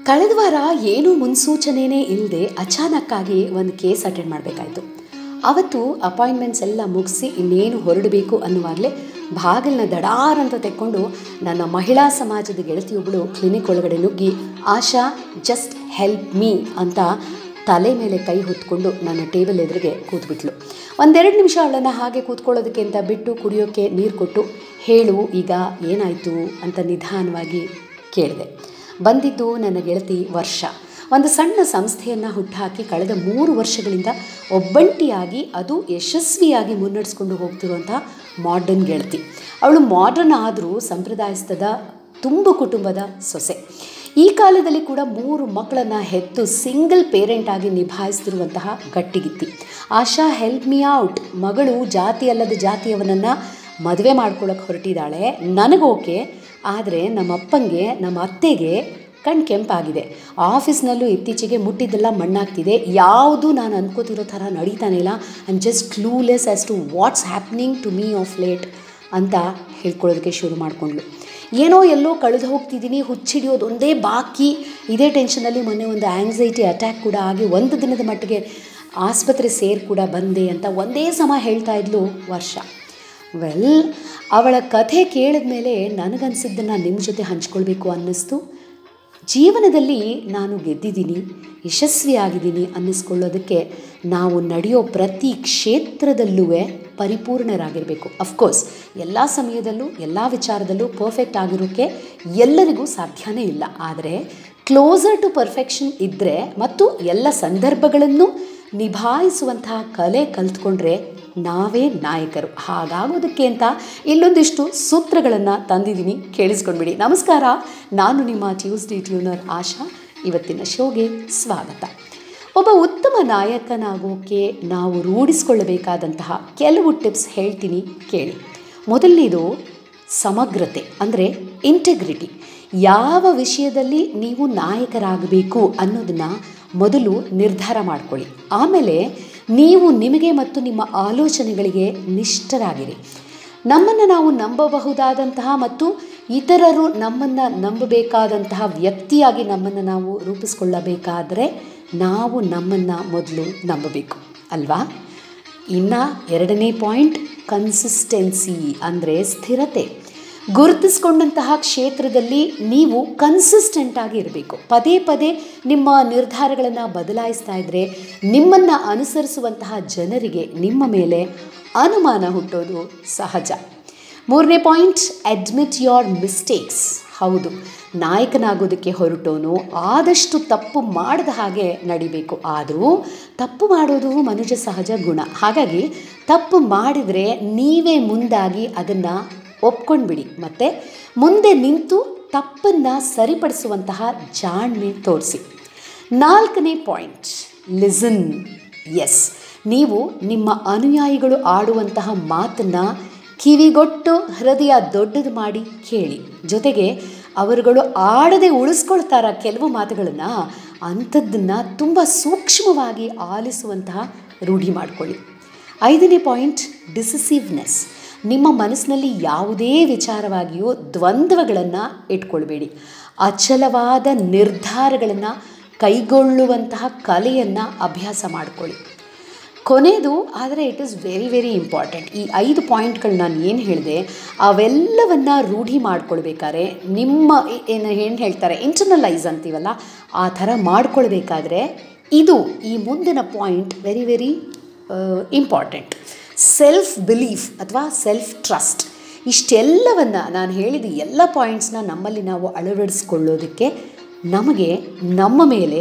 ಕಳೆದ ವಾರ ಏನೂ ಮುನ್ಸೂಚನೆಯೇ ಇಲ್ಲದೆ ಅಚಾನಕ್ಕಾಗಿ ಒಂದು ಕೇಸ್ ಅಟೆಂಡ್ ಮಾಡಬೇಕಾಯ್ತು ಅವತ್ತು ಅಪಾಯಿಂಟ್ಮೆಂಟ್ಸ್ ಎಲ್ಲ ಮುಗಿಸಿ ಇನ್ನೇನು ಹೊರಡಬೇಕು ಅನ್ನುವಾಗಲೇ ಬಾಗಿಲನ್ನ ದಡಾರ್ ಅಂತ ತೆಕ್ಕೊಂಡು ನನ್ನ ಮಹಿಳಾ ಸಮಾಜದ ಗೆಳತಿಯೊಬ್ಬಳು ಕ್ಲಿನಿಕ್ ಒಳಗಡೆ ನುಗ್ಗಿ ಆಶಾ ಜಸ್ಟ್ ಹೆಲ್ಪ್ ಮೀ ಅಂತ ತಲೆ ಮೇಲೆ ಕೈ ಹೊತ್ಕೊಂಡು ನನ್ನ ಟೇಬಲ್ ಎದುರಿಗೆ ಕೂತ್ಬಿಟ್ಲು ಒಂದೆರಡು ನಿಮಿಷ ಅವಳನ್ನು ಹಾಗೆ ಕೂತ್ಕೊಳ್ಳೋದಕ್ಕೆ ಅಂತ ಬಿಟ್ಟು ಕುಡಿಯೋಕ್ಕೆ ನೀರು ಕೊಟ್ಟು ಹೇಳು ಈಗ ಏನಾಯಿತು ಅಂತ ನಿಧಾನವಾಗಿ ಕೇಳಿದೆ ಬಂದಿದ್ದು ನನ್ನ ಗೆಳತಿ ವರ್ಷ ಒಂದು ಸಣ್ಣ ಸಂಸ್ಥೆಯನ್ನು ಹುಟ್ಟುಹಾಕಿ ಕಳೆದ ಮೂರು ವರ್ಷಗಳಿಂದ ಒಬ್ಬಂಟಿಯಾಗಿ ಅದು ಯಶಸ್ವಿಯಾಗಿ ಮುನ್ನಡೆಸ್ಕೊಂಡು ಹೋಗ್ತಿರುವಂಥ ಮಾಡರ್ನ್ ಗೆಳತಿ ಅವಳು ಮಾಡರ್ನ್ ಆದರೂ ಸಂಪ್ರದಾಯಸ್ಥದ ತುಂಬು ಕುಟುಂಬದ ಸೊಸೆ ಈ ಕಾಲದಲ್ಲಿ ಕೂಡ ಮೂರು ಮಕ್ಕಳನ್ನು ಹೆತ್ತು ಸಿಂಗಲ್ ಪೇರೆಂಟ್ ಆಗಿ ನಿಭಾಯಿಸ್ತಿರುವಂತಹ ಗಟ್ಟಿಗಿತ್ತಿ ಆಶಾ ಹೆಲ್ಪ್ ಮೀ ಔಟ್ ಮಗಳು ಜಾತಿ ಅಲ್ಲದ ಜಾತಿಯವನನ್ನು ಮದುವೆ ಮಾಡ್ಕೊಳ್ಳೋಕೆ ಹೊರಟಿದ್ದಾಳೆ ನನಗೋಕೆ ಆದರೆ ನಮ್ಮ ಅಪ್ಪಂಗೆ ನಮ್ಮ ಅತ್ತೆಗೆ ಕಣ್ ಕೆಂಪಾಗಿದೆ ಆಫೀಸ್ನಲ್ಲೂ ಇತ್ತೀಚೆಗೆ ಮುಟ್ಟಿದ್ದೆಲ್ಲ ಮಣ್ಣಾಗ್ತಿದೆ ಯಾವುದು ನಾನು ಅನ್ಕೋತಿರೋ ಥರ ನಡೀತಾನೆ ಇಲ್ಲ I just clueless as to what's happening to me of late ಅಂತ ಹೇಳ್ಕೊಳ್ಳೋದಕ್ಕೆ ಶುರು ಮಾಡಿಕೊಂಡ್ಳು ಏನೋ ಎಲ್ಲೋ ಕಳೆದು ಹೋಗ್ತಿದ್ದೀನಿ ಹುಚ್ಚಿಡಿಯೋದು ಒಂದೇ ಬಾಕಿ ಇದೇ ಟೆನ್ಷನಲ್ಲಿ ಮೊನ್ನೆ ಒಂದು ಆ್ಯಂಗ್ಸೈಟಿ ಅಟ್ಯಾಕ್ ಕೂಡ ಆಗಿ ಒಂದು ದಿನದ ಮಟ್ಟಿಗೆ ಆಸ್ಪತ್ರೆ ಸೇರಿ ಕೂಡ ಬಂದೆ ಅಂತ ಒಂದೇ ಸಮ ಹೇಳ್ತಾ ಇದ್ಲು ವರ್ಷ ವೆಲ್ ಅವಳ ಕಥೆ ಕೇಳಿದ ಮೇಲೆ ನನಗನ್ಸಿದ್ದನ್ನು ನಿಮ್ಮ ಜೊತೆ ಹಂಚ್ಕೊಳ್ಬೇಕು ಅನ್ನಿಸ್ತು ಜೀವನದಲ್ಲಿ ನಾನು ಗೆದ್ದಿದ್ದೀನಿ ಯಶಸ್ವಿಯಾಗಿದ್ದೀನಿ ಅನ್ನಿಸ್ಕೊಳ್ಳೋದಕ್ಕೆ ನಾವು ನಡೆಯೋ ಪ್ರತಿ ಕ್ಷೇತ್ರದಲ್ಲೂ ಪರಿಪೂರ್ಣರಾಗಿರಬೇಕು ಅಫ್ಕೋರ್ಸ್ ಎಲ್ಲ ಸಮಯದಲ್ಲೂ ಎಲ್ಲ ವಿಚಾರದಲ್ಲೂ ಪರ್ಫೆಕ್ಟ್ ಆಗಿರೋಕ್ಕೆ ಎಲ್ಲರಿಗೂ ಸಾಧ್ಯನೇ ಇಲ್ಲ ಆದರೆ ಕ್ಲೋಸರ್ ಟು ಪರ್ಫೆಕ್ಷನ್ ಇದ್ದರೆ ಮತ್ತು ಎಲ್ಲ ಸಂದರ್ಭಗಳನ್ನು ನಿಭಾಯಿಸುವಂತಹ ಕಲೆ ಕಲ್ತ್ಕೊಂಡ್ರೆ ನಾವೇ ನಾಯಕರು ಹಾಗಾಗೋದಕ್ಕೆ ಅಂತ ಇಲ್ಲೊಂದಿಷ್ಟು ಸೂತ್ರಗಳನ್ನು ತಂದಿದ್ದೀನಿ ಕೇಳಿಸ್ಕೊಂಡ್ಬಿಡಿ ನಮಸ್ಕಾರ ನಾನು ನಿಮ್ಮ ಟ್ಯೂಸ್ಡೇ ಟ್ಯೂನರ್ ಆಶಾ ಇವತ್ತಿನ ಶೋಗೆ ಸ್ವಾಗತ ಒಬ್ಬ ಉತ್ತಮ ನಾಯಕನಾಗೋಕ್ಕೆ ನಾವು ರೂಢಿಸ್ಕೊಳ್ಳಬೇಕಾದಂತಹ ಕೆಲವು ಟಿಪ್ಸ್ ಹೇಳ್ತೀನಿ ಕೇಳಿ ಮೊದಲನೇದು ಸಮಗ್ರತೆ ಅಂದರೆ ಇಂಟೆಗ್ರಿಟಿ ಯಾವ ವಿಷಯದಲ್ಲಿ ನೀವು ನಾಯಕರಾಗಬೇಕು ಅನ್ನೋದನ್ನು ಮೊದಲು ನಿರ್ಧಾರ ಮಾಡ್ಕೊಳ್ಳಿ ಆಮೇಲೆ ನೀವು ನಿಮಗೆ ಮತ್ತು ನಿಮ್ಮ ಆಲೋಚನೆಗಳಿಗೆ ನಿಷ್ಠರಾಗಿರಿ ನಮ್ಮನ್ನು ನಾವು ನಂಬಬಹುದಾದಂತಹ ಮತ್ತು ಇತರರು ನಮ್ಮನ್ನು ನಂಬಬೇಕಾದಂತಹ ವ್ಯಕ್ತಿಯಾಗಿ ನಮ್ಮನ್ನು ನಾವು ರೂಪಿಸ್ಕೊಳ್ಳಬೇಕಾದರೆ ನಾವು ನಮ್ಮನ್ನು ಮೊದಲು ನಂಬಬೇಕು ಅಲ್ವಾ ಇನ್ನು ಎರಡನೇ ಪಾಯಿಂಟ್ ಕನ್ಸಿಸ್ಟೆನ್ಸಿ ಅಂದರೆ ಸ್ಥಿರತೆ ಗುರುತಿಸ್ಕೊಂಡಂತಹ ಕ್ಷೇತ್ರದಲ್ಲಿ ನೀವು ಕನ್ಸಿಸ್ಟೆಂಟಾಗಿ ಇರಬೇಕು ಪದೇ ಪದೇ ನಿಮ್ಮ ನಿರ್ಧಾರಗಳನ್ನು ಬದಲಾಯಿಸ್ತಾ ಇದ್ದರೆ ನಿಮ್ಮನ್ನು ಅನುಸರಿಸುವಂತಹ ಜನರಿಗೆ ನಿಮ್ಮ ಮೇಲೆ ಅನುಮಾನ ಹುಟ್ಟೋದು ಸಹಜ ಮೂರನೇ ಪಾಯಿಂಟ್ ಅಡ್ಮಿಟ್ ಯೋರ್ ಮಿಸ್ಟೇಕ್ಸ್ ಹೌದು ನಾಯಕನಾಗೋದಕ್ಕೆ ಹೊರಟೋನು ಆದಷ್ಟು ತಪ್ಪು ಮಾಡದ ಹಾಗೆ ನಡಿಬೇಕು ಆದರೂ ತಪ್ಪು ಮಾಡೋದು ಮನುಷ್ಯ ಸಹಜ ಗುಣ ಹಾಗಾಗಿ ತಪ್ಪು ಮಾಡಿದರೆ ನೀವೇ ಮುಂದಾಗಿ ಅದನ್ನು ಒಪ್ಕೊಂಡ್ಬಿಡಿ ಮತ್ತು ಮುಂದೆ ನಿಂತು ತಪ್ಪನ್ನು ಸರಿಪಡಿಸುವಂತಹ ಜಾಣ್ಮೆ ತೋರಿಸಿ ನಾಲ್ಕನೇ ಪಾಯಿಂಟ್ ಲಿಸನ್ ಎಸ್ ನೀವು ನಿಮ್ಮ ಅನುಯಾಯಿಗಳು ಆಡುವಂತಹ ಮಾತನ್ನು ಕಿವಿಗೊಟ್ಟು ಹೃದಯ ದೊಡ್ಡದು ಮಾಡಿ ಕೇಳಿ ಜೊತೆಗೆ ಅವರುಗಳು ಆಡದೆ ಉಳಿಸ್ಕೊಳ್ತಾರ ಕೆಲವು ಮಾತುಗಳನ್ನು ಅಂಥದ್ದನ್ನು ತುಂಬ ಸೂಕ್ಷ್ಮವಾಗಿ ಆಲಿಸುವಂತಹ ರೂಢಿ ಮಾಡಿಕೊಳ್ಳಿ ಐದನೇ ಪಾಯಿಂಟ್ ಡಿಸಿಸಿವ್ನೆಸ್ ನಿಮ್ಮ ಮನಸ್ಸಿನಲ್ಲಿ ಯಾವುದೇ ವಿಚಾರವಾಗಿಯೂ ದ್ವಂದ್ವಗಳನ್ನು ಇಟ್ಕೊಳ್ಬೇಡಿ ಅಚಲವಾದ ನಿರ್ಧಾರಗಳನ್ನು ಕೈಗೊಳ್ಳುವಂತಹ ಕಲೆಯನ್ನು ಅಭ್ಯಾಸ ಮಾಡಿಕೊಳ್ಳಿ ಕೊನೆಯದು ಆದರೆ it is very very important ಈ ಐದು ಪಾಯಿಂಟ್ಗಳು ನಾನು ಏನು ಹೇಳಿದೆ ಅವೆಲ್ಲವನ್ನು ರೂಢಿ ಮಾಡ್ಕೊಳ್ಬೇಕಾದ್ರೆ ನಿಮ್ಮ ಏನು ಏನು ಹೇಳ್ತಾರೆ ಇಂಟರ್ನಲೈಸ್ ಅಂತೀವಲ್ಲ ಆ ಥರ ಮಾಡ್ಕೊಳ್ಬೇಕಾದ್ರೆ ಇದು ಈ ಮುಂದಿನ point very very important self belief ಅಥವಾ ಸೆಲ್ಫ್ ಟ್ರಸ್ಟ್ ಇಷ್ಟೆಲ್ಲವನ್ನು ನಾನು ಹೇಳಿದ ಎಲ್ಲ ಪಾಯಿಂಟ್ಸ್ನ ನಮ್ಮಲ್ಲಿ ನಾವು ಅಳವಡಿಸ್ಕೊಳ್ಳೋದಕ್ಕೆ ನಮಗೆ ನಮ್ಮ ಮೇಲೆ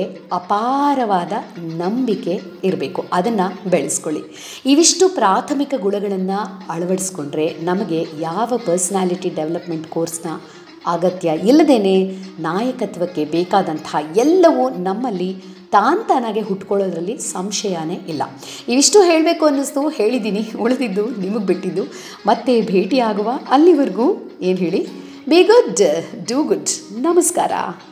ಅಪಾರವಾದ ನಂಬಿಕೆ ಇರಬೇಕು ಅದನ್ನು ಬೆಳೆಸ್ಕೊಳ್ಳಿ ಇವಿಷ್ಟು ಪ್ರಾಥಮಿಕ ಗುಣಗಳನ್ನು ಅಳವಡಿಸ್ಕೊಂಡ್ರೆ ನಮಗೆ ಯಾವ ಪರ್ಸ್ನಾಲಿಟಿ ಡೆವಲಪ್ಮೆಂಟ್ ಕೋರ್ಸ್ನ ಅಗತ್ಯ ಇಲ್ಲದೇ ನಾಯಕತ್ವಕ್ಕೆ ಬೇಕಾದಂತಹ ಎಲ್ಲವೂ ನಮ್ಮಲ್ಲಿ ತಾನ್ ತಾನಾಗೆ ಹುಟ್ಕೊಳ್ಳೋದ್ರಲ್ಲಿ ಸಂಶಯನೇ ಇಲ್ಲ ಇವಿಷ್ಟು ಹೇಳಬೇಕು ಅನ್ನಿಸ್ತು ಹೇಳಿದ್ದೀನಿ ಉಳಿದಿದ್ದು ನಿಮಗೆ ಬಿಟ್ಟಿದ್ದು ಮತ್ತೆ ಭೇಟಿಯಾಗುವ ಅಲ್ಲಿವರೆಗೂ ಏನು ಹೇಳಿ ಬಿ ಗುಡ್ ಡೂ ಗುಡ್ ನಮಸ್ಕಾರ